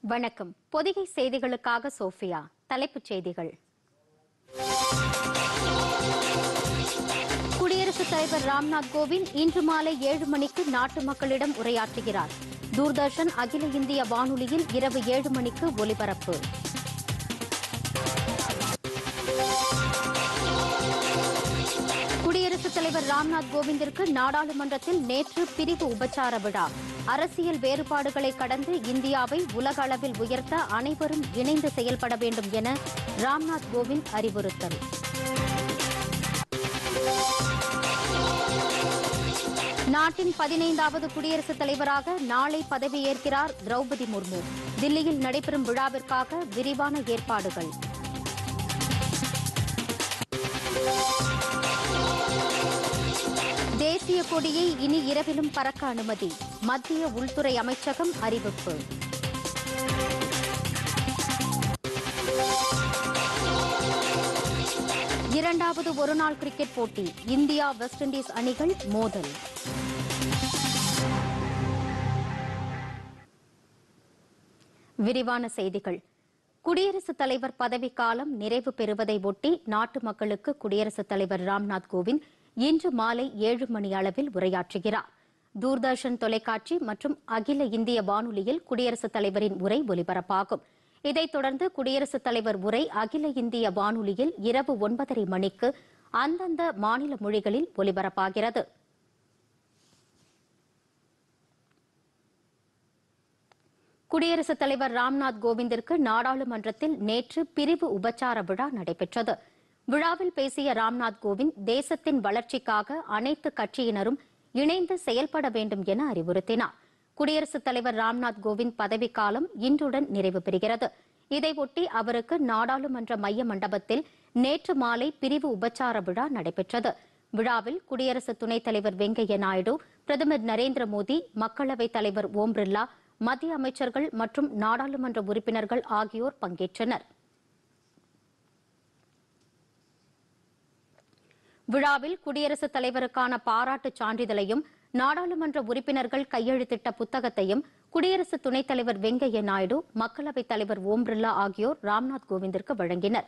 வணக்கம் பொதிகை செய்திகளுக்காக சோஃபியா தலைப்புச் செய்திகள் குடியரசுத் தலைவர் ராம்நாத் கோவிந்த் இன்று மாலை ஏழு மணிக்கு நாட்டு மக்களிடம் உரையாற்றுகிறார் தூர்தர்ஷன் அகில இந்திய வானொலியில் இரவு ஏழு மணிக்கு ஒலிபரப்பு குடியரசுத் தலைவர் ராம்நாத் கோவிந்திற்கு நாடாளுமன்றத்தில் நேற்று பிரிவு உபச்சார விழா அரசியல் வேறுபாடுகளை கடந்து இந்தியாவை உலக அளவில் உயர்த்த அனைவரும் இணைந்து செயல்பட வேண்டும் என ராம்நாத் கோவிந்த் அறிவுறுத்தல் நாட்டின் பதினைந்தாவது குடியரசுத் தலைவராக நாளை பதவியேற்கிறார் திரௌபதி முர்மு தில்லியில் நடைபெறும் விழாவிற்காக விரிவான ஏற்பாடுகள் தேசிய கொடியை இனி இரவிலும் பறக்க அனுமதி மத்திய உள்துறை அமைச்சகம் அறிவிப்பு இரண்டாவது ஒருநாள் கிரிக்கெட் போட்டி இந்தியா வெஸ்ட் இண்டீஸ் அணிகள் மோதல் விரிவான செய்திகள் குடியரசுத் தலைவர் பதவிக்காலம் நிறைவு பெறுவதை ஒட்டி நாட்டு மக்களுக்கு குடியரசுத் தலைவர் ராம்நாத் கோவிந்த் இன்று மாலை ஏழு மணி அளவில் உரையாற்றுகிறார் தூர்தர்ஷன் தொலைக்காட்சி மற்றும் அகில இந்திய வானொலியில் குடியரசுத் தலைவரின் உரை ஒலிபரப்பாகும் இதைத் தொடர்ந்து குடியரசுத் தலைவர் உரை அகில இந்திய வானொலியில் இரவு ஒன்பதரை மணிக்கு அந்தந்த மாநில மொழிகளில் ஒலிபரப்பாகிறது குடியரசுத் தலைவர் ராம்நாத் கோவிந்திற்கு நாடாளுமன்றத்தில் நேற்று பிரிவு உபச்சார விழா நடைபெற்றது விழாவில் பேசிய ராம்நாத் கோவிந்த் தேசத்தின் வளர்ச்சிக்காக அனைத்து கட்சியினரும் இணைந்து செயல்பட வேண்டும் என அறிவுறுத்தினார் குடியரசுத் தலைவர் ராம்நாத் கோவிந்த் பதவிக்காலம் இன்றுடன் நிறைவு பெறுகிறது இதையொட்டி அவருக்கு நாடாளுமன்ற மைய மண்டபத்தில் நேற்று மாலை பிரிவு உபச்சார விழா நடைபெற்றது விழாவில் குடியரசு துணைத் தலைவர் வெங்கையா நாயுடு பிரதமர் நரேந்திர மோடி மக்களவைத் தலைவர் ஓம் பிர்லா மத்திய அமைச்சர்கள் மற்றும் நாடாளுமன்ற உறுப்பினர்கள் ஆகியோர் பங்கேற்றனர் விழாவில் குடியரசுத் தலைவருக்கான பாராட்டுச் சான்றிதழையும் நாடாளுமன்ற உறுப்பினர்கள் கையெழுத்திட்ட புத்தகத்தையும் குடியரசு துணைத் தலைவர் வெங்கையா நாயுடு மக்களவைத் தலைவர் ஓம் பிர்லா ஆகியோர் ராம்நாத் கோவிந்திற்கு வழங்கினர்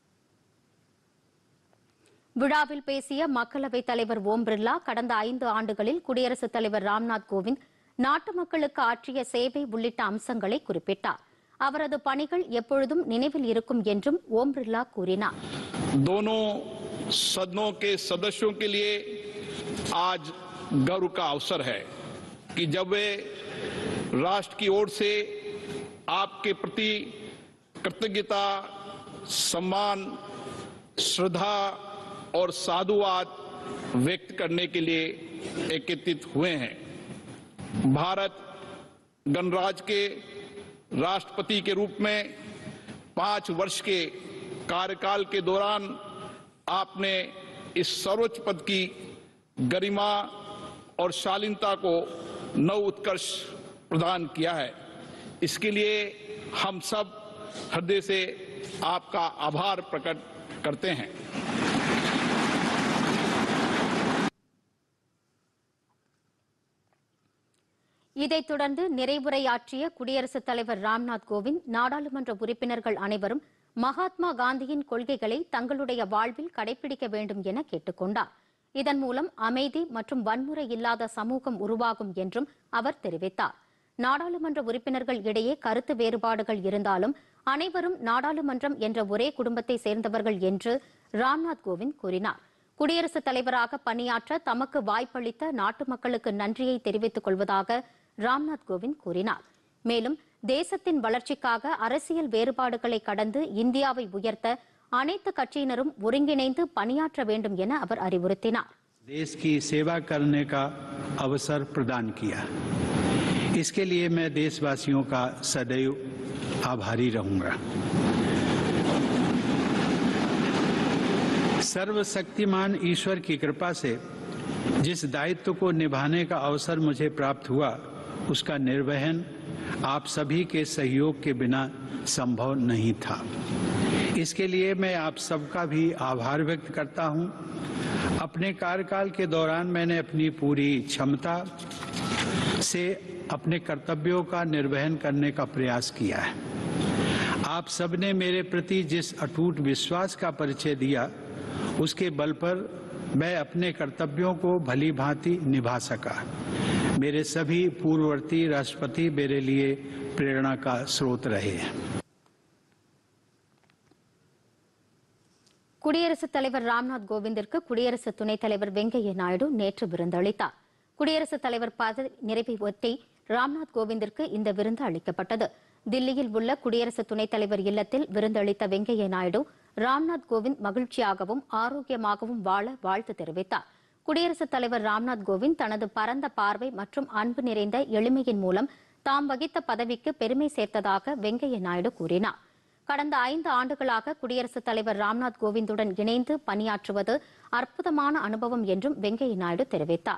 விழாவில் பேசிய மக்களவைத் தலைவர் ஓம் பிர்லா கடந்த ஐந்து ஆண்டுகளில் குடியரசுத் தலைவர் ராம்நாத் கோவிந்த் நாட்டு மக்களுக்கு ஆற்றிய சேவை உள்ளிட்ட அம்சங்களை குறிப்பிட்டார் அவரது பணிகள் எப்பொழுதும் நினைவில் இருக்கும் என்றும் ஓம் பிர்லா கூறினார் दोनों सदनों के सदस्यों के लिए आज गर्व का अवसर है कि जब वे राष्ट्र की ओर से आपके प्रति कृतज्ञता सम्मान श्रद्धा और साधुवाद व्यक्त करने के लिए एकत्रित हुए हैं भारत गणराज्य के राष्ट्रपति के रूप में पांच वर्ष के कार्यकाल के दौरान आपने इस सर्वोच्च पद की गरिमा और शालीनता को नव उत्कर्ष प्रदान किया है इसके लिए हम सब हृदय से आपका आभार प्रकट करते हैं இதைத் தொடர்ந்து நிறைவுரையாற்றிய குடியரசுத் தலைவர் ராம்நாத் கோவிந்த் நாடாளுமன்ற உறுப்பினர்கள் அனைவரும் மகாத்மா காந்தியின் கொள்கைகளை தங்களுடைய வாழ்வில் கடைபிடிக்க வேண்டும் என கேட்டுக் கொண்டார் இதன் மூலம் அமைதி மற்றும் வன்முறை இல்லாத சமூகம் உருவாகும் என்றும் அவர் தெரிவித்தார் நாடாளுமன்ற உறுப்பினர்கள் இடையே கருத்து வேறுபாடுகள் இருந்தாலும் அனைவரும் நாடாளுமன்றம் என்ற ஒரே குடும்பத்தை சேர்ந்தவர்கள் என்று ராம்நாத் கோவிந்த் கூறினார் குடியரசுத் தலைவராக பணியாற்ற தமக்கு வாய்ப்பளித்த நாட்டு மக்களுக்கு நன்றியை தெரிவித்துக் கொள்வதாக ராம்நாத் கோவிந்த் கூறினார் மேலும் தேசத்தின் வளர்ச்சிக்காக அரசியல் வேறுபாடுகளை கடந்து இந்தியாவை உயர்த்த அனைத்து கட்சியினரும் ஒருங்கிணைந்து பணியாற்ற வேண்டும் என அவர் அறிவுறுத்தினார் देश की सेवा करने का अवसर प्रदान किया इसके लिए मैं देशवासियों का सदैव आभारी रहूंगा सर्वशक्तिमान ईश्वर की कृपा से जिस दायित्व को निभाने का अवसर मुझे प्राप्त हुआ उसका निर्वहन आप सभी के सहयोग के बिना संभव नहीं था इसके लिए मैं आप सबका भी आभार व्यक्त करता हूं अपने कार्यकाल के दौरान मैंने अपनी पूरी क्षमता से अपने कर्तव्यों का निर्वहन करने का प्रयास किया है आप सबने मेरे प्रति जिस अटूट विश्वास का परिचय दिया उसके बल पर मैं अपने कर्तव्यों को भली भांति निभा सका मेरे सभी पूर्ववर्ती राष्ट्रपति मेरे लिए प्रेरणा का स्रोत रहे हैं குடியரசுத் தலைவர் ராம்நாத் கோவிந்திற்கு குடியரசு துணைத் தலைவர் வெங்கையா நாயுடு நேற்று விருந்தளித்தார் குடியரசுத் தலைவர் பதவி நிறைவை ஒட்டி ராம்நாத் கோவிந்திற்கு இந்த விருந்து அளிக்கப்பட்டது தில்லியில் உள்ள குடியரசு துணைத் தலைவர் இல்லத்தில் விருந்தளித்த வெங்கையா நாயுடு ராம்நாத் கோவிந்த் மகிழ்ச்சியாகவும் ஆரோக்கியமாகவும் வாழ வாழ்த்து தெரிவித்தார் குடியரசுத் தலைவர் ராம்நாத் கோவிந்த் தனது பரந்த பார்வை மற்றும் அன்பு நிறைந்த எளிமையின் மூலம் தாம் வகித்த பதவிக்கு பெருமை சேர்த்ததாக வெங்கையா நாயுடு கூறினார் கடந்த ஐந்து ஆண்டுகளாக குடியரசுத் தலைவர் ராம்நாத் கோவிந்துடன் இணைந்து பணியாற்றுவது அற்புதமான அனுபவம் என்றும் வெங்கையா நாயுடு தெரிவித்தார்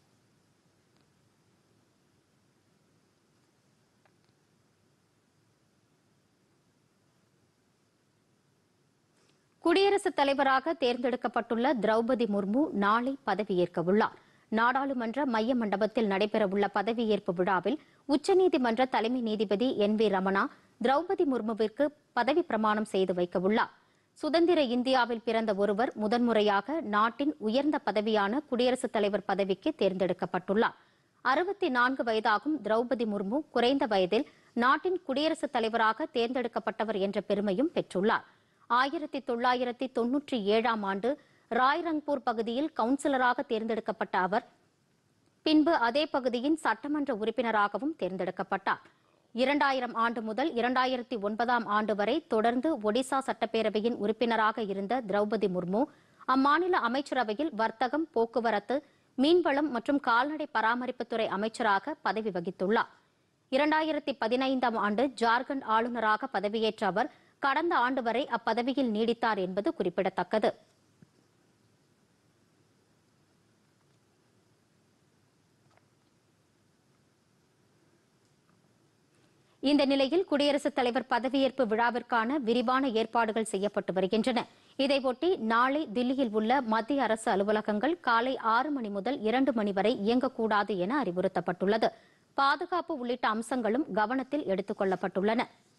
குடியரசுத் தலைவராக தேர்ந்தெடுக்கப்பட்டுள்ள திரௌபதி முர்மு நாளை பதவியேற்க உள்ளார் நாடாளுமன்ற மைய மண்டபத்தில் நடைபெறவுள்ள பதவியேற்பு விழாவில் உச்சநீதிமன்ற தலைமை நீதிபதி என் வி ரமணா திரௌபதி முர்முவிற்கு பதவி பிரமாணம் செய்து வைக்க உள்ளார் சுதந்திர இந்தியாவில் பிறந்த ஒருவர் முதன்முறையாக நாட்டின் உயர்ந்த பதவியான குடியரசுத் தலைவர் பதவிக்கு தேர்ந்தெடுக்கப்பட்டுள்ளார் அறுபத்தி நான்கு வயதாகும் திரௌபதி முர்மு குறைந்த வயதில் நாட்டின் குடியரசுத் தலைவராக தேர்ந்தெடுக்கப்பட்டவர் என்ற பெருமையும் பெற்றுள்ளார் ஆயிரத்தி தொள்ளாயிரத்தி தொன்னூற்றி ஏழாம் ஆண்டு ராய்ரங்பூர் பகுதியில் கவுன்சிலராக தேர்ந்தெடுக்கப்பட்ட அவர் பின்பு அதே பகுதியின் சட்டமன்ற உறுப்பினராகவும் தேர்ந்தெடுக்கப்பட்டார் இரண்டாயிரம் ஆண்டு முதல் இரண்டாயிரத்தி ஒன்பதாம் ஆண்டு வரை தொடர்ந்து ஒடிசா சட்டப்பேரவையின் உறுப்பினராக இருந்த திரௌபதி முர்மு அம்மாநில அமைச்சரவையில் வர்த்தகம் போக்குவரத்து மீன்வளம் மற்றும் கால்நடை பராமரிப்புத்துறை அமைச்சராக பதவி வகித்துள்ளார் இரண்டாயிரத்தி பதினைந்தாம் ஆண்டு ஜார்க்கண்ட் ஆளுநராக பதவியேற்ற அவர் கடந்த ஆண்டு வரை அப்பதவியில் நீடித்தார் என்பது குறிப்பிடத்தக்கது இந்த நிலையில் குடியரசுத் தலைவர் பதவியேற்பு விழாவிற்கான விரிவான ஏற்பாடுகள் செய்யப்பட்டு வருகின்றன இதையொட்டி நாளை தில்லியில் உள்ள மத்திய அரசு அலுவலகங்கள் காலை ஆறு மணி முதல் இரண்டு மணி வரை இயங்கக்கூடாது என அறிவுறுத்தப்பட்டுள்ளது பாதுகாப்பு உள்ளிட்ட அம்சங்களும் கவனத்தில் எடுத்துக் கொள்ளப்பட்டுள்ளன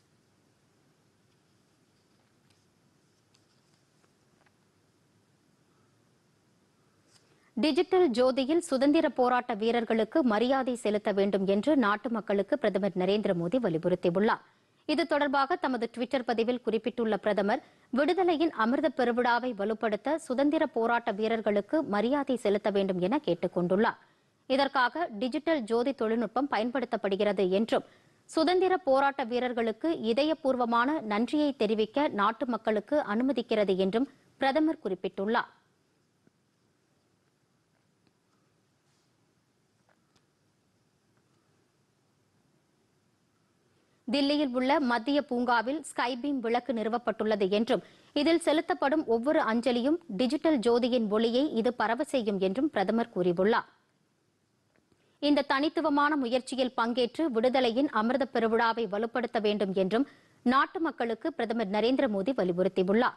டிஜிட்டல் ஜோதியில் சுதந்திர போராட்ட வீரர்களுக்கு மரியாதை செலுத்த வேண்டும் என்று நாட்டு மக்களுக்கு பிரதமர் நரேந்திர மோடி வலியுறுத்தியுள்ளார் இது தொடர்பாக தமது டுவிட்டர் பதிவில் குறிப்பிட்டுள்ள பிரதமர் விடுதலையின் அமிர்த பெருவிழாவை வலுப்படுத்த சுதந்திர போராட்ட வீரர்களுக்கு மரியாதை செலுத்த வேண்டும் என கேட்டுக் கொண்டுள்ளார் இதற்காக டிஜிட்டல் ஜோதி தொழில்நுட்பம் பயன்படுத்தப்படுகிறது என்றும் சுதந்திர போராட்ட வீரர்களுக்கு இதயபூர்வமான நன்றியை தெரிவிக்க நாட்டு மக்களுக்கு அனுமதிக்கிறது என்றும் பிரதமர் குறிப்பிட்டுள்ளார் தில்லியில் உள்ள மத்திய பூங்காவில் ஸ்கைபீம் விளக்கு நிறுவப்பட்டுள்ளது என்றும் இதில் செலுத்தப்படும் ஒவ்வொரு அஞ்சலியும் டிஜிட்டல் ஜோதியின் ஒளியை இது பரவ செய்யும் என்றும் பிரதமர் கூறியுள்ளார் இந்த தனித்துவமான முயற்சியில் பங்கேற்று விடுதலையின் அமிர்த பெருவிழாவை வலுப்படுத்த வேண்டும் என்றும் நாட்டு மக்களுக்கு பிரதமர் நரேந்திர மோடி வலியுறுத்தியுள்ளார்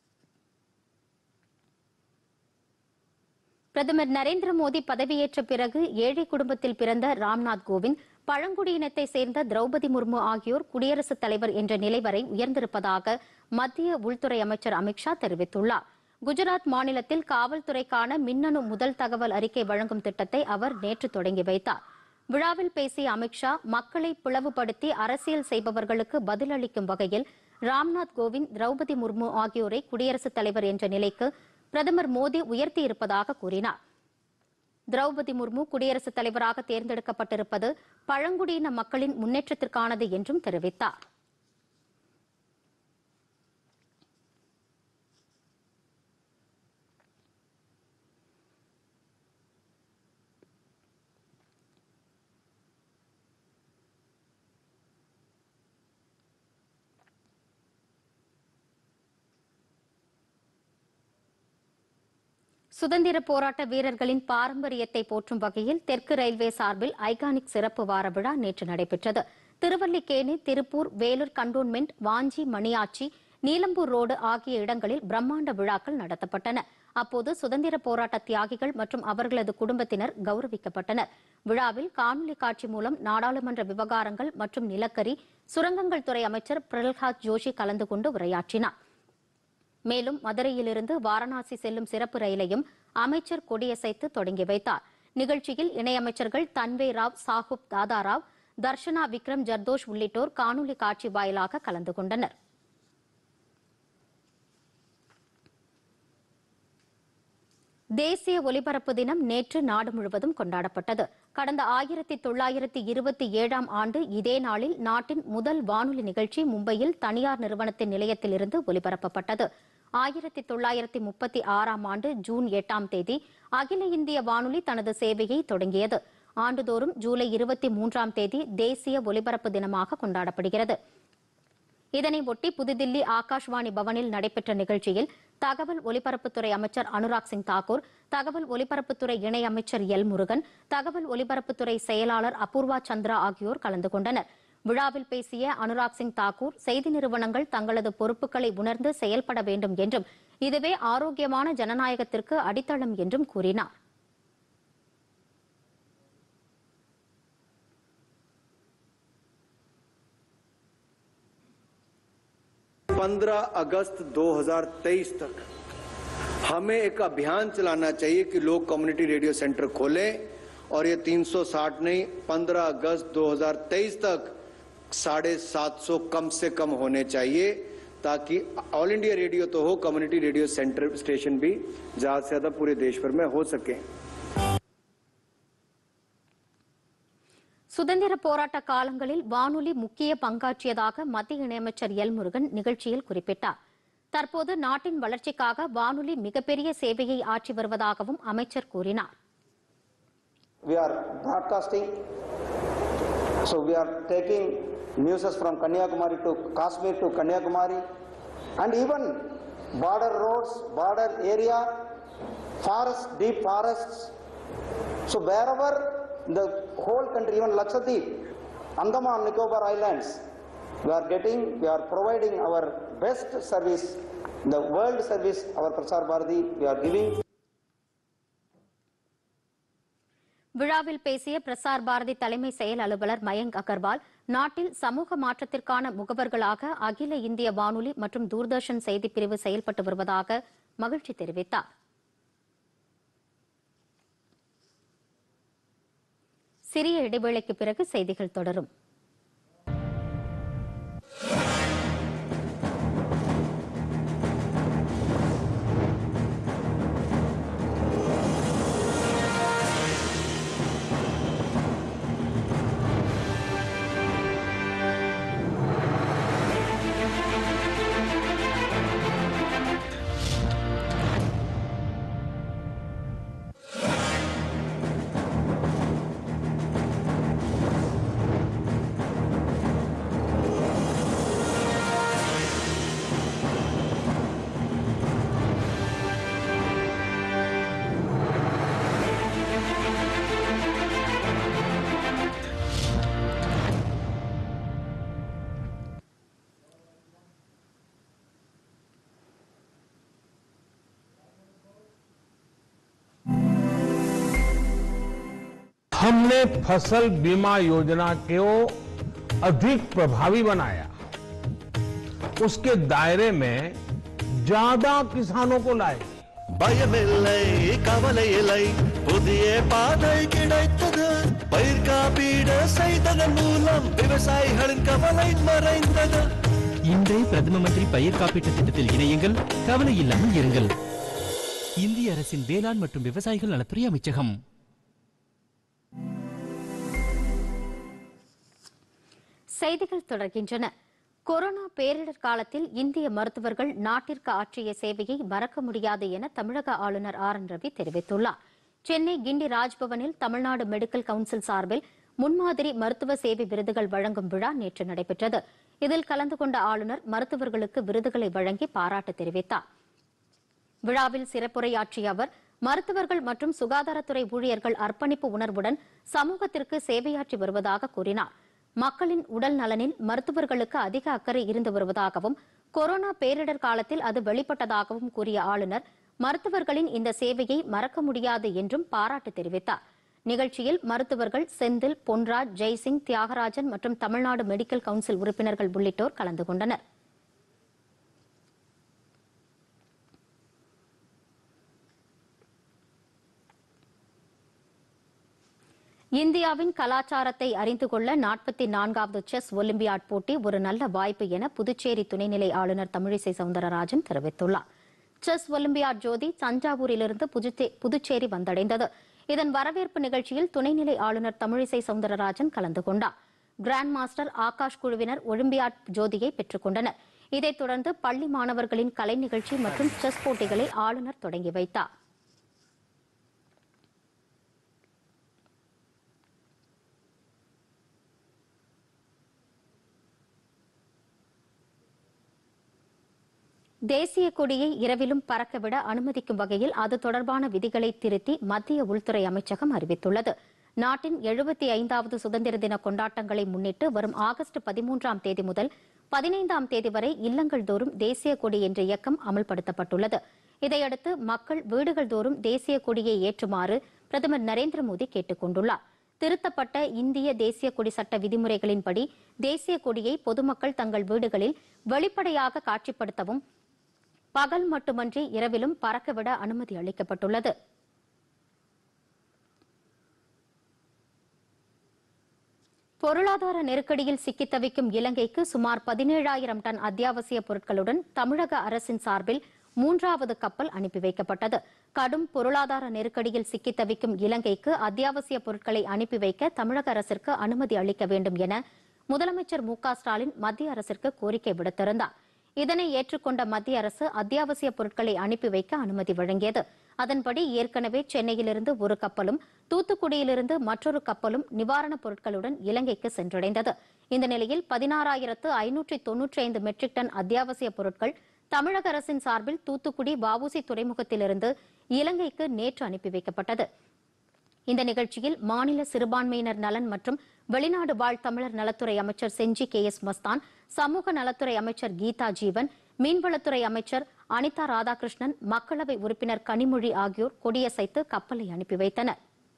பிரதமர் நரேந்திர மோடி பதவியேற்ற பிறகு ஏழை குடும்பத்தில் பிறந்த ராம்நாத் கோவிந்த் பழங்குடியினத்தை சேர்ந்த திரௌபதி முர்மு ஆகியோர் குடியரசுத் தலைவர் என்ற நிலை வரை உயர்ந்திருப்பதாக மத்திய உள்துறை அமைச்சர் அமித்ஷா தெரிவித்துள்ளார் குஜராத் மாநிலத்தில் காவல்துறைக்கான மின்னணு முதல் தகவல் அறிக்கை வழங்கும் திட்டத்தை அவர் நேற்று தொடங்கி வைத்தார் விழாவில் பேசிய அமித்ஷா மக்களை பிளவுபடுத்தி அரசியல் செய்பவர்களுக்கு பதிலளிக்கும் வகையில் ராம்நாத் கோவிந்த் திரௌபதி முர்மு ஆகியோரை குடியரசுத் தலைவர் என்ற நிலைக்கு பிரதமர் மோடி உயர்த்தியிருப்பதாக கூறினார் திரௌபதி முர்மு குடியரசுத் தலைவராக தேர்ந்தெடுக்கப்பட்டிருப்பது பழங்குடியின மக்களின் முன்னேற்றத்திற்கானது என்றும் தெரிவித்தார் சுதந்திர போராட்ட வீரர்களின் பாரம்பரியத்தை போற்றும் வகையில் தெற்கு ரயில்வே சார்பில் ஐகானிக் சிறப்பு வார விழா நேற்று நடைபெற்றது திருவல்லிக்கேணி திருப்பூர் வேலூர் கண்டோன்மெண்ட் வாஞ்சி மணியாச்சி நீலம்பூர் ரோடு ஆகிய இடங்களில் பிரம்மாண்ட விழாக்கள் நடத்தப்பட்டன அப்போது சுதந்திர போராட்ட தியாகிகள் மற்றும் அவர்களது குடும்பத்தினர் கௌரவிக்கப்பட்டனர் விழாவில் காணொலி காட்சி மூலம் நாடாளுமன்ற விவகாரங்கள் மற்றும் நிலக்கரி சுரங்கங்கள் துறை அமைச்சர் பிரல்ஹாத் ஜோஷி கலந்து கொண்டு உரையாற்றினார் மேலும் மதுரையிலிருந்து வாரணாசி செல்லும் சிறப்பு ரயிலையும் அமைச்சர் கொடியசைத்து தொடங்கி வைத்தார் நிகழ்ச்சியில் இணையமைச்சர்கள் தன்வே ராவ் சாஹூப் தாதாராவ் தர்ஷனா விக்ரம் ஜர்தோஷ் உள்ளிட்டோர் காணொலி காட்சி வாயிலாக கலந்து கொண்டனர் தேசிய ஒலிபரப்பு தினம் நேற்று நாடு முழுவதும் கொண்டாடப்பட்டது கடந்த ஆயிரத்தி தொள்ளாயிரத்தி இருபத்தி ஏழாம் ஆண்டு இதே நாளில் நாட்டின் முதல் வானொலி நிகழ்ச்சி மும்பையில் தனியார் நிறுவனத்தின் நிலையத்திலிருந்து ஒலிபரப்பப்பட்டது ஆயிரத்தி தொள்ளாயிரத்தி முப்பத்தி ஆறாம் ஆண்டு ஜூன் எட்டாம் தேதி அகில இந்திய வானொலி தனது சேவையை தொடங்கியது ஆண்டுதோறும் ஜூலை இருபத்தி மூன்றாம் தேதி தேசிய ஒலிபரப்பு தினமாக கொண்டாடப்படுகிறது இதனை ஒட்டி புதுதில்லி ஆகாஷ்வாணி பவனில் நடைபெற்ற நிகழ்ச்சியில் தகவல் ஒலிபரப்புத்துறை அமைச்சர் அனுராக் சிங் தாக்கூர் தகவல் ஒலிபரப்புத்துறை இணை அமைச்சர் எல் முருகன் தகவல் ஒலிபரப்புத்துறை செயலாளர் அபூர்வா சந்திரா ஆகியோர் கலந்து கொண்டனர் விழாவில் பேசிய அனுராக் சிங் தாக்கூர் செய்தி நிறுவனங்கள் தங்களது பொறுப்புகளை உணர்ந்து செயல்பட வேண்டும் என்றும் இதுவே ஆரோக்கியமான ஜனநாயகத்திற்கு அடித்தளம் என்றும் கூறினார் पंद्रह अगस्त 2023 तक हमें एक अभियान चलाना चाहिए कि लोग कम्युनिटी रेडियो सेंटर खोलें और ये 360 नहीं 15 अगस्त 2023 तक साढ़े सात सौ कम से कम होने चाहिए ताकि ऑल इंडिया रेडियो तो हो कम्युनिटी रेडियो सेंटर स्टेशन भी ज्यादा से ज्यादा पूरे देश भर में हो सके சுதந்திர போராட்ட காலங்களில் வானொலி முக்கிய பங்காற்றியதாக மத்திய இணையமைச்சர் எல் முருகன் நிகழ்ச்சியில் குறிப்பிட்டார் தற்போது நாட்டின் வளர்ச்சிக்காக வானொலி மிகப்பெரிய சேவையை ஆற்றி வருவதாகவும் அமைச்சர் கூறினார் we are broadcasting. So we are taking news from Kanyakumari to Kashmir to Kanyakumari and even border roads, border area, forests, deep forests. So wherever the whole country, even Lakshadweep, Andaman Nicobar Islands, we are getting, we are providing our best service, the world service, our Prasar Bharati, we are giving. விழாவில் பேசிய பிரசார் பாரதி தலைமை செயல் அலுவலர் மயங்க் அகர்வால் நாட்டில் சமூக மாற்றத்திற்கான முகவர்களாக அகில இந்திய வானொலி மற்றும் தூர்தர்ஷன் செய்திப் பிரிவு செயல்பட்டு வருவதாக மகிழ்ச்சி தெரிவித்தார் சிறிய இடைவேளைக்கு பிறகு செய்திகள் தொடரும் हमने फसल बीमा योजना को अधिक प्रभावी बनाया उसके दायरे में ज्यादा किसानों को लाए பயமில்லை கவலை இல்லை புதிய பாதை கிடைத்தது பயிர் காப்பீடு செய்ததன் மூலம் விவசாயிகளின் கவலை மறைந்தது இன்றே பிரதம மந்திரி பயிர் காப்பீட்டு திட்டத்தில் இணையுங்கள் கவலை இல்லாமல் இருங்கள் இந்திய அரசின் வேளாண் மற்றும் விவசாயிகள் நலத்துறை அமைச்சகம் செய்திகள் தொடர்கின்றன கொரோனா பேரிடர் காலத்தில் இந்திய மருத்துவர்கள் நாட்டிற்கு ஆற்றிய சேவையை மறக்க முடியாது என தமிழக ஆளுநர் ஆர் என் ரவி தெரிவித்துள்ளார் சென்னை கிண்டி ராஜ்பவனில் தமிழ்நாடு மெடிக்கல் கவுன்சில் சார்பில் முன்மாதிரி மருத்துவ சேவை விருதுகள் வழங்கும் விழா நேற்று நடைபெற்றது இதில் கலந்து கொண்ட ஆளுநர் மருத்துவர்களுக்கு விருதுகளை வழங்கி பாராட்டு தெரிவித்தார் விழாவில் சிறப்புரையாற்றிய அவர் மருத்துவர்கள் மற்றும் சுகாதாரத்துறை ஊழியர்கள் அர்ப்பணிப்பு உணர்வுடன் சமூகத்திற்கு சேவையாற்றி வருவதாக கூறினார் மக்களின் உடல் நலனில் மருத்துவர்களுக்கு அதிக அக்கறை இருந்து வருவதாகவும் கொரோனா பேரிடர் காலத்தில் அது வெளிப்பட்டதாகவும் கூறிய ஆளுநர் மருத்துவர்களின் இந்த சேவையை மறக்க முடியாது என்றும் பாராட்டு தெரிவித்தார் நிகழ்ச்சியில் மருத்துவர்கள் செந்தில் பொன்ராஜ் ஜெய்சிங் தியாகராஜன் மற்றும் தமிழ்நாடு மெடிக்கல் கவுன்சில் உறுப்பினர்கள் உள்ளிட்டோர் கலந்து கொண்டனர் இந்தியாவின் கலாச்சாரத்தை அறிந்து கொள்ள நாற்பத்தி நான்காவது செஸ் ஒலிம்பியாட் போட்டி ஒரு நல்ல வாய்ப்பு என புதுச்சேரி துணைநிலை ஆளுநர் தமிழிசை சவுந்தரராஜன் தெரிவித்துள்ளார் செஸ் ஒலிம்பியாட் ஜோதி தஞ்சாவூரிலிருந்து புதுச்சே- புதுச்சேரி வந்தடைந்தது இதன் வரவேற்பு நிகழ்ச்சியில் துணைநிலை ஆளுநர் தமிழிசை சவுந்தரராஜன் கலந்து கொண்டார் கிராண்ட் மாஸ்டர் ஆகாஷ் குழுவினர் ஒலிம்பியாட் ஜோதியை பெற்றுக் கொண்டனர் இதைத் தொடர்ந்து பள்ளி மாணவர்களின் கலை நிகழ்ச்சி மற்றும் செஸ் போட்டிகளை ஆளுநர் தொடங்கி வைத்தார் தேசிய கொடியை இரவிலும் பறக்கவிட அனுமதிக்கும் வகையில் அது தொடர்பான விதிகளை திருத்தி மத்திய உள்துறை அமைச்சகம் அறிவித்துள்ளது நாட்டின் எழுபத்தி ஐந்தாவது சுதந்திர தின கொண்டாட்டங்களை முன்னிட்டு வரும் ஆகஸ்ட் பதிமூன்றாம் தேதி முதல் பதினைந்தாம் தேதி வரை இல்லங்கள் தோறும் தேசிய கொடி என்ற இயக்கம் அமல்படுத்தப்பட்டுள்ளது இதையடுத்து மக்கள் வீடுகள் தோறும் தேசிய கொடியை ஏற்றுமாறு பிரதமர் நரேந்திர மோடி கேட்டுக் கொண்டுள்ளார் திருத்தப்பட்ட இந்திய தேசிய கொடி சட்ட விதிமுறைகளின்படி தேசிய கொடியை பொதுமக்கள் தங்கள் வீடுகளில் வெளிப்படையாக காட்சிப்படுத்தவும் பகல் மட்டுமன்றி இரவிலும் பறக்கவிட அனுமதி அளிக்கப்பட்டுள்ளது பொருளாதார நெருக்கடியில் சிக்கித் தவிக்கும் இலங்கைக்கு சுமார் பதினேழாயிரம் டன் அத்தியாவசிய பொருட்களுடன் தமிழக அரசின் சார்பில் மூன்றாவது கப்பல் அனுப்பி வைக்கப்பட்டது கடும் பொருளாதார நெருக்கடியில் சிக்கித் தவிக்கும் இலங்கைக்கு அத்தியாவசிய பொருட்களை அனுப்பி வைக்க தமிழக அரசிற்கு அனுமதி அளிக்க வேண்டும் என முதலமைச்சர் மு க ஸ்டாலின் மத்திய அரசிற்கு கோரிக்கை விடுத்திருந்தார் இதனை ஏற்றுக்கொண்ட மத்திய அரசு அத்தியாவசிய பொருட்களை அனுப்பி வைக்க அனுமதி வழங்கியது அதன்படி ஏற்கனவே சென்னையிலிருந்து ஒரு கப்பலும் தூத்துக்குடியிலிருந்து மற்றொரு கப்பலும் நிவாரணப் பொருட்களுடன் இலங்கைக்கு சென்றடைந்தது இந்த நிலையில் பதினாறாயிரத்து ஐநூற்றி தொன்னூற்றி ஐந்து மெட்ரிக் டன் அத்தியாவசிய பொருட்கள் தமிழக அரசின் சார்பில் தூத்துக்குடி வஉசி துறைமுகத்திலிருந்து இலங்கைக்கு நேற்று அனுப்பி வைக்கப்பட்டது இந்த நிகழ்ச்சியில் மாநில சிறுபான்மையினர் நலன் மற்றும் வெளிநாடு வாழ் தமிழர் நலத்துறை அமைச்சர் செஞ்சி கே எஸ் மஸ்தான் சமூக நலத்துறை அமைச்சர் கீதா ஜீவன் மீன்வளத்துறை அமைச்சர் அனிதா ராதாகிருஷ்ணன் மக்களவை உறுப்பினர் கனிமொழி ஆகியோர் கொடியசைத்து கப்பலை அனுப்பி வைத்தனர்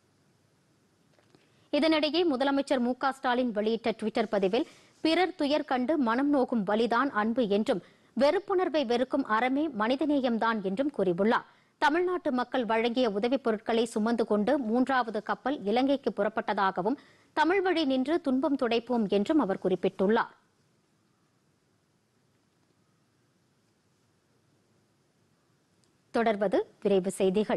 இதனிடையே முதலமைச்சர் மு க ஸ்டாலின் வெளியிட்ட டுவிட்டர் பதிவில் பிறர் துயர் கண்டு மனம் நோகும் வலிதான் அன்பு என்றும் வெறுப்புணர்வை வெறுக்கும் அறமே மனிதநேயம்தான் என்றும் கூறியுள்ளார் தமிழ்நாட்டு மக்கள் வழங்கிய உதவிப் பொருட்களை சுமந்து கொண்டு மூன்றாவது கப்பல் இலங்கைக்கு புறப்பட்டதாகவும் தமிழ் வழி நின்று துன்பம் துடைப்போம் என்றும் அவர் குறிப்பிட்டுள்ளார் தொடர்வது விரைவு செய்திகள்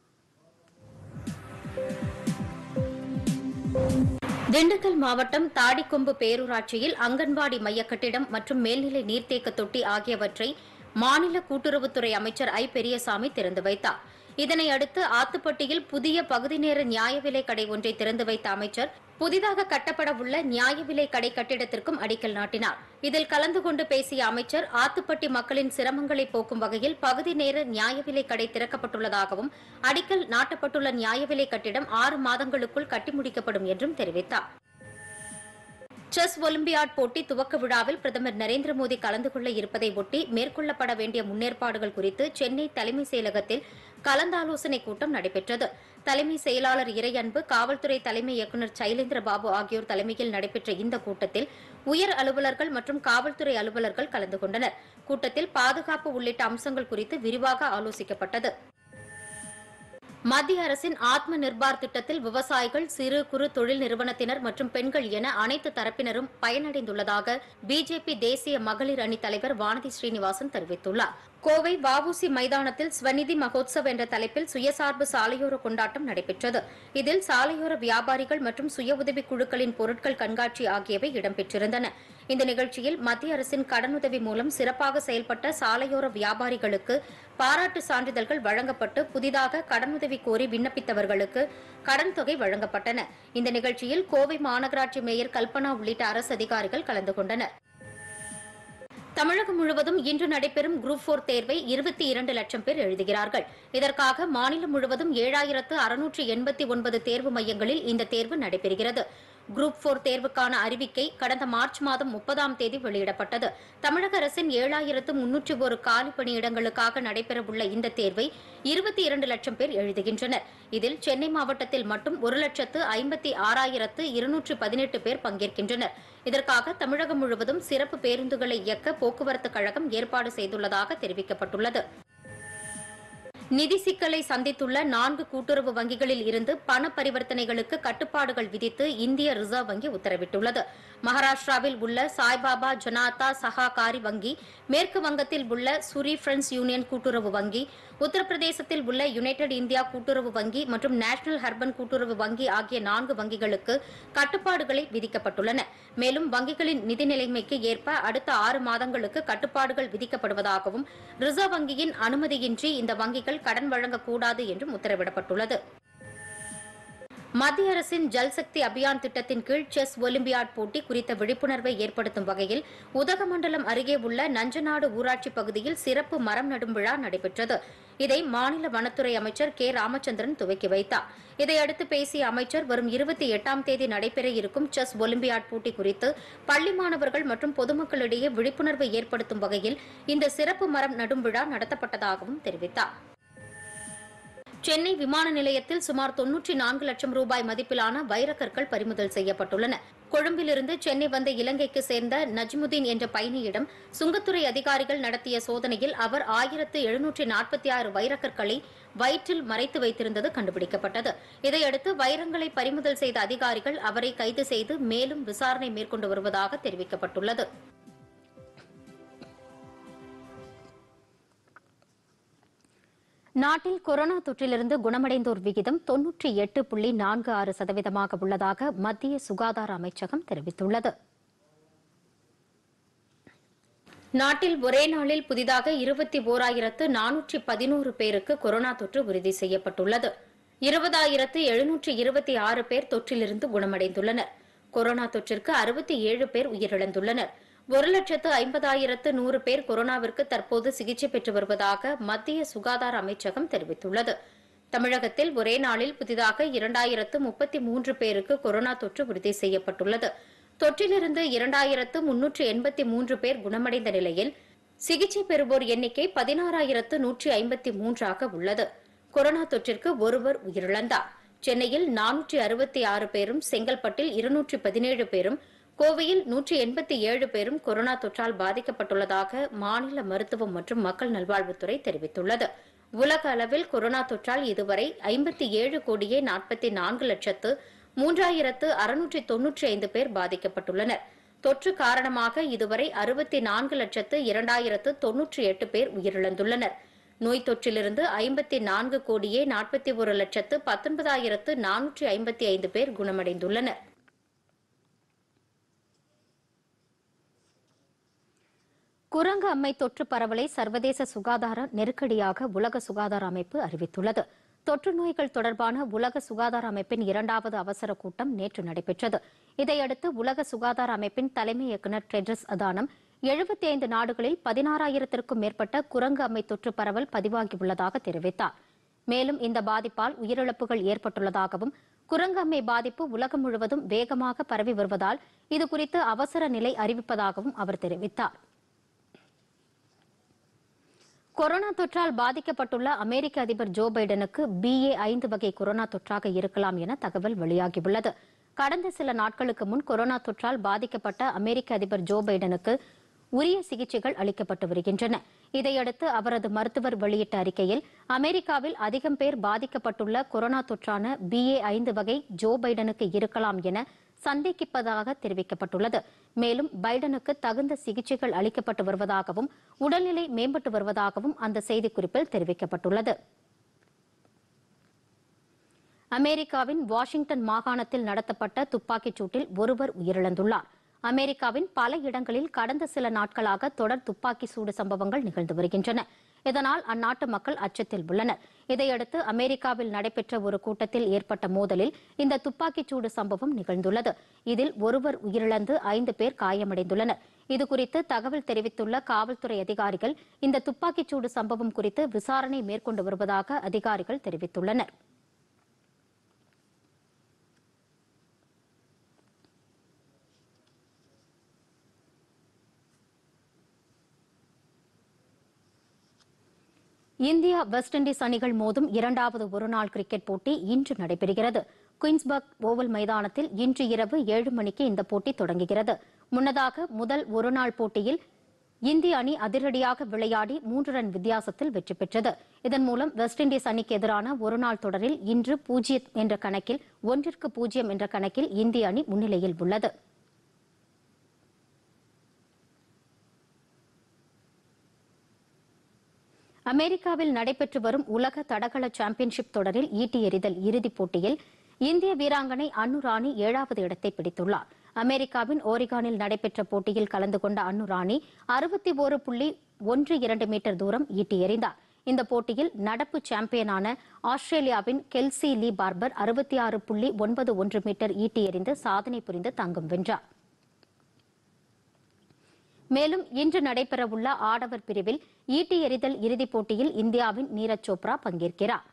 திண்டுக்கல் மாவட்டம் தாடிக்கொம்பு பேரூராட்சியில் அங்கன்வாடி மைய கட்டிடம் மற்றும் மேல்நிலை நீர்த்தேக்க தொட்டி ஆகியவற்றை மாநில கூட்டுறவுத்துறை அமைச்சர் ஐ பெரியசாமி திறந்து வைத்தார் இதனை அடுத்து ஆத்துப்பட்டியில் புதிய பகுதி நேர நியாய விலை கடை ஒன்றை திறந்து வைத்த அமைச்சர் புதிதாக கட்டப்பட உள்ள நியாய விலை கடை கட்டிடத்திற்கும் அடிக்கல் நாட்டினார் இதில் கலந்து கொண்டு பேசிய அமைச்சர் ஆத்துப்பட்டி மக்களின் சிரமங்களை போக்கும் வகையில் பகுதி நேர நியாய விலை கடை திறக்கப்பட்டுள்ளதாகவும் அடிக்கல் நாட்டப்பட்டுள்ள நியாய விலை கட்டிடம் ஆறு மாதங்களுக்குள் கட்டி முடிக்கப்படும் என்றும் தெரிவித்தார் செஸ் ஒலிம்பியாட் போட்டி துவக்க விழாவில் பிரதமர் நரேந்திர மோடி கலந்து கொள்ள இருப்பதை ஒட்டி மேற்கொள்ளப்பட வேண்டிய முன்னேற்பாடுகள் குறித்து சென்னை தலைமை செயலகத்தில் கலந்தாலோசனை கூட்டம் நடைபெற்றது தலைமை செயலாளர் இறையன்பு காவல்துறை தலைமை இயக்குநர் சைலேந்திர பாபு ஆகியோர் தலைமையில் நடைபெற்ற இந்த கூட்டத்தில் உயர் அலுவலர்கள் மற்றும் காவல்துறை அலுவலர்கள் கலந்து கொண்டனர் கூட்டத்தில் பாதுகாப்பு உள்ளிட்ட அம்சங்கள் குறித்து விரிவாக ஆலோசிக்கப்பட்டது மத்திய அரசின் ஆத்ம நிர்பார் திட்டத்தில் விவசாயிகள் சிறு குறு தொழில் நிறுவனத்தினர் மற்றும் பெண்கள் என அனைத்து தரப்பினரும் பயனடைந்துள்ளதாக பிஜேபி தேசிய மகளிர் அணி தலைவர் வானதி ஸ்ரீனிவாசன் தெரிவித்துள்ளார் கோவை வஉசி மைதானத்தில் ஸ்வநிதி மகோத்சவ் என்ற தலைப்பில் சுயசார்பு சாலையோர கொண்டாட்டம் நடைபெற்றது இதில் சாலையோர வியாபாரிகள் மற்றும் சுய உதவி குழுக்களின் பொருட்கள் கண்காட்சி ஆகியவை இடம்பெற்றிருந்தன இந்த நிகழ்ச்சியில் மத்திய அரசின் கடனுதவி மூலம் சிறப்பாக செயல்பட்ட சாலையோர வியாபாரிகளுக்கு பாராட்டு சான்றிதழ்கள் வழங்கப்பட்டு புதிதாக கடனுதவி கோரி விண்ணப்பித்தவர்களுக்கு கடன் தொகை வழங்கப்பட்டன இந்த நிகழ்ச்சியில் கோவை மாநகராட்சி மேயர் கல்பனா உள்ளிட்ட அரசு அதிகாரிகள் கலந்து கொண்டனர் தமிழகம் முழுவதும் இன்று நடைபெறும் குரூப் போர் தேர்வை இருபத்தி இரண்டு லட்சம் பேர் எழுதுகிறார்கள் இதற்காக மாநிலம் முழுவதும் ஏழாயிரத்து அறுநூற்று எண்பத்தி ஒன்பது தேர்வு மையங்களில் இந்த தேர்வு நடைபெறுகிறது குரூப் போர் தேர்வுக்கான அறிவிக்கை கடந்த மார்ச் மாதம் முப்பதாம் தேதி வெளியிடப்பட்டது தமிழக அரசின் ஏழாயிரத்து முன்னூற்றி ஒரு காலி பணியிடங்களுக்காக நடைபெறவுள்ள இந்த தேர்வை இருபத்தி இரண்டு லட்சம் பேர் எழுதுகின்றனர் இதில் சென்னை மாவட்டத்தில் மட்டும் ஒரு லட்சத்து ஐம்பத்தி ஆறாயிரத்து இருநூற்று பதினெட்டு பேர் பங்கேற்கின்றனர் இதற்காக தமிழகம் முழுவதும் சிறப்பு பேருந்துகளை இயக்க போக்குவரத்து கழகம் ஏற்பாடு செய்துள்ளதாக தெரிவிக்கப்பட்டுள்ளது நிதி சிக்கலை சந்தித்துள்ள நான்கு கூட்டுறவு வங்கிகளில் இருந்து பண பரிவர்த்தனைகளுக்கு கட்டுப்பாடுகள் விதித்து இந்திய ரிசர்வ் வங்கி உத்தரவிட்டுள்ளது மகாராஷ்டிராவில் உள்ள சாய்பாபா ஜனாதா சஹாகாரி வங்கி மேற்கு வங்கத்தில் உள்ள சுரி ஃப்ரெண்ட்ஸ் யூனியன் கூட்டுறவு வங்கி உத்தரப்பிரதேசத்தில் உள்ள யுனைடெட் இந்தியா கூட்டுறவு வங்கி மற்றும் நேஷனல் ஹர்பன் கூட்டுறவு வங்கி ஆகிய நான்கு வங்கிகளுக்கு கட்டுப்பாடுகளை விதிக்கப்பட்டுள்ளன மேலும் வங்கிகளின் நிதி நிலைமைக்கு ஏற்ப அடுத்த ஆறு மாதங்களுக்கு கட்டுப்பாடுகள் விதிக்கப்படுவதாகவும் ரிசர்வ் வங்கியின் அனுமதியின்றி இந்த வங்கிகள் கடன் வழங்கக்கூடாது என்றும் உத்தரவிடப்பட்டுள்ளது மத்திய அரசின் ஜல்சக்தி அபியான் திட்டத்தின் கீழ் செஸ் ஒலிம்பியாட் போட்டி குறித்த விழிப்புணர்வை ஏற்படுத்தும் வகையில் உதகமண்டலம் அருகே உள்ள நஞ்சநாடு ஊராட்சி பகுதியில் சிறப்பு மரம் நடும் விழா நடைபெற்றது இதை மாநில வனத்துறை அமைச்சர் கே ராமச்சந்திரன் துவக்கி வைத்தார் இதையடுத்து பேசிய அமைச்சர் வரும் இருபத்தி எட்டாம் தேதி நடைபெற இருக்கும் செஸ் ஒலிம்பியாட் போட்டி குறித்து பள்ளி மாணவர்கள் மற்றும் பொதுமக்களிடையே விழிப்புணர்வை ஏற்படுத்தும் வகையில் இந்த சிறப்பு மரம் நடும் விழா நடத்தப்பட்டதாகவும் தெரிவித்தார் சென்னை விமான நிலையத்தில் சுமார் தொன்னூற்றி நான்கு லட்சம் ரூபாய் மதிப்பிலான வைரக்கற்கள் பறிமுதல் செய்யப்பட்டுள்ளன கொழும்பிலிருந்து சென்னை வந்த இலங்கைக்கு சேர்ந்த நஜ்முதீன் என்ற பயணியிடம் சுங்கத்துறை அதிகாரிகள் நடத்திய சோதனையில் அவர் ஆயிரத்து எழுநூற்றி நாற்பத்தி ஆறு வைரக்கற்களை வயிற்றில் மறைத்து வைத்திருந்தது கண்டுபிடிக்கப்பட்டது இதையடுத்து வைரங்களை பறிமுதல் செய்த அதிகாரிகள் அவரை கைது செய்து மேலும் விசாரணை மேற்கொண்டு வருவதாக தெரிவிக்கப்பட்டுள்ளது நாட்டில் கொரோனா தொற்றிலிருந்து குணமடைந்தோர் விகிதம் தொன்னூற்றி எட்டு புள்ளி நான்கு ஆறு சதவீதமாக உள்ளதாக மத்திய சுகாதார அமைச்சகம் தெரிவித்துள்ளது நாட்டில் ஒரே நாளில் புதிதாக இருபத்தி ஓராயிரத்து நானூற்றி பதினோரு பேருக்கு கொரோனா தொற்று உறுதி செய்யப்பட்டுள்ளது இருபதாயிரத்து எழுநூற்று இருபத்தி ஆறு பேர் தொற்றிலிருந்து குணமடைந்துள்ளனர் கொரோனா தொற்றிற்கு அறுபத்தி ஏழு பேர் உயிரிழந்துள்ளனர் ஒரு லட்சத்து ஐம்பதாயிரத்து நூறு பேர் கொரோனாவிற்கு தற்போது சிகிச்சை பெற்று வருவதாக மத்திய சுகாதார அமைச்சகம் தெரிவித்துள்ளது தமிழகத்தில் ஒரே நாளில் புதிதாக இரண்டாயிரத்து முப்பத்தி மூன்று பேருக்கு கொரோனா தொற்று உறுதி செய்யப்பட்டுள்ளது தொற்றிலிருந்து இரண்டாயிரத்து முன்னூற்று எண்பத்தி மூன்று பேர் குணமடைந்த நிலையில் சிகிச்சை பெறுவோர் எண்ணிக்கை பதினாறாயிரத்து நூற்றி ஐம்பத்தி மூன்றாக உள்ளது கொரோனா தொற்றிற்கு ஒருவர் உயிரிழந்தார் சென்னையில் நானூற்றி அறுபத்தி ஆறு பேரும் செங்கல்பட்டில் இருநூற்றி பதினேழு பேரும் கோவையில் நூற்றி எண்பத்தி ஏழு பேரும் கொரோனா தொற்றால் பாதிக்கப்பட்டுள்ளதாக மாநில மருத்துவம் மற்றும் மக்கள் நல்வாழ்வுத்துறை தெரிவித்துள்ளது உலக அளவில் கொரோனா தொற்றால் இதுவரை ஐம்பத்தி ஏழு கோடியே நாற்பத்தி நான்கு லட்சத்து மூன்றாயிரத்து அறுநூற்றி தொன்னூற்றி ஐந்து பேர் பாதிக்கப்பட்டுள்ளனர் தொற்று காரணமாக இதுவரை அறுபத்தி நான்கு லட்சத்து இரண்டாயிரத்து தொன்னூற்றி எட்டு பேர் உயிரிழந்துள்ளனர் நோய் தொற்றிலிருந்து ஐம்பத்தி நான்கு கோடியே நாற்பத்தி ஒரு லட்சத்து பத்தொன்பதாயிரத்து நானூற்றி ஐம்பத்தி ஐந்து பேர் குணமடைந்துள்ளனர் குரங்கு அம்மை தொற்று பரவலை சர்வதேச சுகாதார நெருக்கடியாக உலக சுகாதார அமைப்பு அறிவித்துள்ளது தொற்று நோய்கள் தொடர்பான உலக சுகாதார அமைப்பின் இரண்டாவது அவசர கூட்டம் நேற்று நடைபெற்றது இதையடுத்து உலக சுகாதார அமைப்பின் தலைமை இயக்குநர் டெட்ரஸ் அதானம் எழுபத்தி ஐந்து நாடுகளில் பதினாறாயிரத்திற்கும் மேற்பட்ட குரங்கு அம்மை தொற்று பரவல் பதிவாகியுள்ளதாக தெரிவித்தார் மேலும் இந்த பாதிப்பால் உயிரிழப்புகள் ஏற்பட்டுள்ளதாகவும் குரங்கு அம்மை பாதிப்பு உலகம் முழுவதும் வேகமாக பரவி வருவதால் இதுகுறித்து அவசர நிலை அறிவிப்பதாகவும் அவர் தெரிவித்தார் கொரோனா தொற்றால் பாதிக்கப்பட்டுள்ள அமெரிக்க அதிபர் ஜோ பைடனுக்கு பிஏ ஐந்து வகை கொரோனா தொற்றாக இருக்கலாம் என தகவல் வெளியாகியுள்ளது கடந்த சில நாட்களுக்கு முன் கொரோனா தொற்றால் பாதிக்கப்பட்ட அமெரிக்க அதிபர் ஜோ பைடனுக்கு உரிய சிகிச்சைகள் அளிக்கப்பட்டு வருகின்றன இதையடுத்து அவரது மருத்துவர் வெளியிட்ட அறிக்கையில் அமெரிக்காவில் அதிகம் பேர் பாதிக்கப்பட்டுள்ள கொரோனா தொற்றான பிஏ ஐந்து வகை ஜோ பைடனுக்கு இருக்கலாம் என சந்தேகிப்பதாக தெரிவிக்கப்பட்டுள்ளது மேலும் பைடனுக்கு தகுந்த சிகிச்சைகள் அளிக்கப்பட்டு வருவதாகவும் உடல்நிலை மேம்பட்டு வருவதாகவும் அந்த செய்திக்குறிப்பில் தெரிவிக்கப்பட்டுள்ளது அமெரிக்காவின் வாஷிங்டன் மாகாணத்தில் நடத்தப்பட்ட துப்பாக்கிச் சூட்டில் ஒருவர் உயிரிழந்துள்ளார் அமெரிக்காவின் பல இடங்களில் கடந்த சில நாட்களாக தொடர் துப்பாக்கி சூடு சம்பவங்கள் நிகழ்ந்து வருகின்றன இதனால் அந்நாட்டு மக்கள் அச்சத்தில் உள்ளனர் இதையடுத்து அமெரிக்காவில் நடைபெற்ற ஒரு கூட்டத்தில் ஏற்பட்ட மோதலில் இந்த துப்பாக்கிச் சூடு சம்பவம் நிகழ்ந்துள்ளது இதில் ஒருவர் உயிரிழந்து ஐந்து பேர் காயமடைந்துள்ளனர் இதுகுறித்து தகவல் தெரிவித்துள்ள காவல்துறை அதிகாரிகள் இந்த துப்பாக்கிச் சூடு சம்பவம் குறித்து விசாரணை மேற்கொண்டு வருவதாக அதிகாரிகள் தெரிவித்துள்ளனர் இந்தியா வெஸ்ட் இண்டீஸ் அணிகள் மோதும் இரண்டாவது ஒருநாள் கிரிக்கெட் போட்டி இன்று நடைபெறுகிறது குயின்ஸ்பர்க் ஓவல் மைதானத்தில் இன்று இரவு ஏழு மணிக்கு இந்த போட்டி தொடங்குகிறது முன்னதாக முதல் ஒருநாள் போட்டியில் இந்திய அணி அதிரடியாக விளையாடி மூன்று ரன் வித்தியாசத்தில் வெற்றி பெற்றது இதன் மூலம் வெஸ்ட் இண்டீஸ் அணிக்கு எதிரான ஒருநாள் தொடரில் இன்று பூஜ்ஜியம் என்ற கணக்கில் ஒன்றிற்கு பூஜ்ஜியம் என்ற கணக்கில் இந்திய அணி முன்னிலையில் உள்ளது அமெரிக்காவில் நடைபெற்று வரும் உலக தடகள சாம்பியன்ஷிப் தொடரில் ஈட்டி எறிதல் இறுதிப் போட்டியில் இந்திய வீராங்கனை அன்னு ராணி ஏழாவது இடத்தை பிடித்துள்ளார் அமெரிக்காவின் ஓரிகானில் நடைபெற்ற போட்டியில் கலந்து கொண்ட அன்னு ராணி அறுபத்தி ஒரு புள்ளி ஒன்று இரண்டு மீட்டர் தூரம் ஈட்டி எறிந்தார் இந்த போட்டியில் நடப்பு சாம்பியனான ஆஸ்திரேலியாவின் கெல்சி லீ பார்பர் அறுபத்தி ஆறு புள்ளி ஒன்பது ஒன்று மீட்டர் ஈட்டி எறிந்து சாதனை புரிந்து தங்கம் வென்றார் மேலும் இன்று நடைபெறவுள்ள ஆடவர் பிரிவில் ஈட்டி எறிதல் இறுதிப் போட்டியில் இந்தியாவின் நீரஜ் சோப்ரா பங்கேற்கிறார்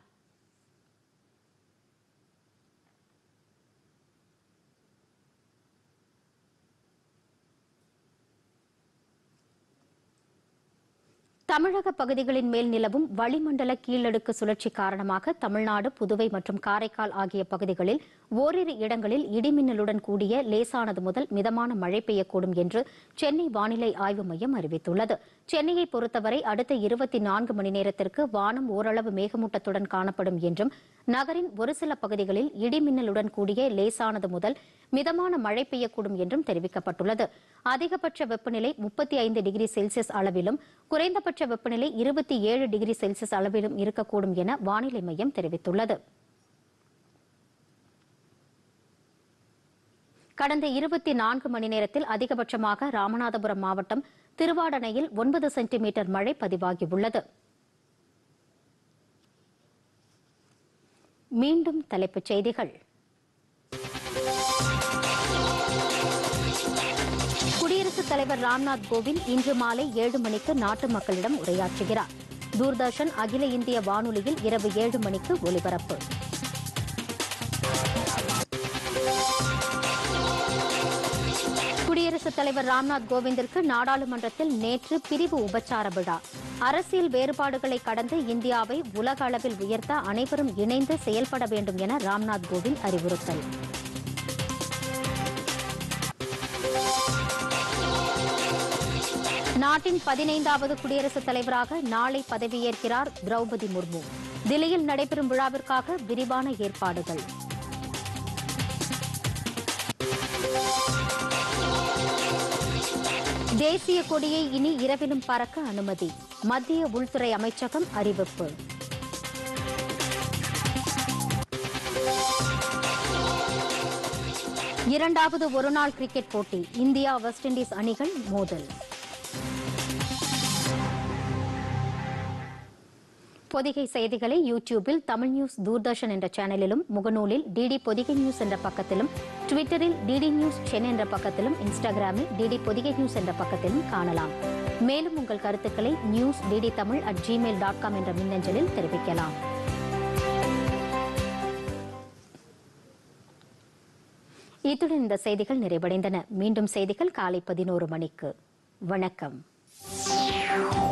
தமிழக பகுதிகளின் மேல் நிலவும் வளிமண்டல கீழடுக்கு சுழற்சி காரணமாக தமிழ்நாடு புதுவை மற்றும் காரைக்கால் ஆகிய பகுதிகளில் ஓரிரு இடங்களில் இடிமின்னலுடன் கூடிய லேசானது முதல் மிதமான மழை பெய்யக்கூடும் என்று சென்னை வானிலை ஆய்வு மையம் அறிவித்துள்ளது சென்னையை பொறுத்தவரை அடுத்த இருபத்தி நான்கு மணி நேரத்திற்கு வானம் ஓரளவு மேகமூட்டத்துடன் காணப்படும் என்றும் நகரின் ஒரு சில பகுதிகளில் இடிமின்னலுடன் கூடிய லேசானது முதல் மிதமான மழை பெய்யக்கூடும் என்றும் தெரிவிக்கப்பட்டுள்ளது அதிகபட்ச வெப்பநிலை முப்பத்தி ஐந்து டிகிரி செல்சியஸ் அளவிலும் குறைந்தபட்ச வெப்பநிலை இருபத்தி ஏழு டிகிரி செல்சியஸ் அளவிலும் இருக்கக்கூடும் என வானிலை மையம் தெரிவித்துள்ளது கடந்த இருபத்தி நான்கு மணி நேரத்தில் அதிகபட்சமாக ராமநாதபுரம் மாவட்டம் திருவாடனையில் ஒன்பது சென்டிமீட்டர் மழை பதிவாகியுள்ளது மீண்டும் தலைப்புச் செய்திகள் குடியரசுத் தலைவர் ராம்நாத் கோவிந்த் இன்று மாலை ஏழு மணிக்கு நாட்டு மக்களிடம் உரையாற்றுகிறார் தூர்தர்ஷன் அகில இந்திய வானொலியில் இரவு ஏழு மணிக்கு ஒலிபரப்பு குடியரசுத் தலைவர் ராம்நாத் கோவிந்திற்கு நாடாளுமன்றத்தில் நேற்று பிரிவு உபச்சார விழா அரசியல் வேறுபாடுகளை கடந்து இந்தியாவை உலக அளவில் உயர்த்த அனைவரும் இணைந்து செயல்பட வேண்டும் என ராம்நாத் கோவிந்த் அறிவுறுத்தல் நாட்டின் பதினைந்தாவது குடியரசுத் தலைவராக நாளை பதவியேற்கிறார் திரௌபதி முர்மு தில்லியில் நடைபெறும் விழாவிற்காக விரிவான ஏற்பாடுகள் தேசிய கொடியை இனி இரவிலும் பறக்க அனுமதி மத்திய உள்துறை அமைச்சகம் அறிவிப்பு இரண்டாவது ஒருநாள் கிரிக்கெட் போட்டி இந்தியா வெஸ்ட் இண்டீஸ் அணிகள் மோதல் பொதிகை செய்திகளை யூடியூபில் தமிழ் நியூஸ் தூர்தர்ஷன் என்ற சேனலிலும் முகநூலில் டிடி பொதிகை நியூஸ் என்ற பக்கத்திலும் ட்விட்டரில் டிடி நியூஸ் சென்னை என்ற பக்கத்திலும் இன்ஸ்டாகிராமில் டிடி பொதிகை நியூஸ் என்ற பக்கத்திலும் காணலாம் மேலும் உங்கள் கருத்துக்களை news DD Tamil at Gmail dot com என்ற மின்னஞ்சலில் தெரிவிக்கலாம் இத்துடன் இந்த செய்திகள் நிறைவடைந்தன மீண்டும் செய்திகள் காலை பதினோரு மணிக்கு வணக்கம்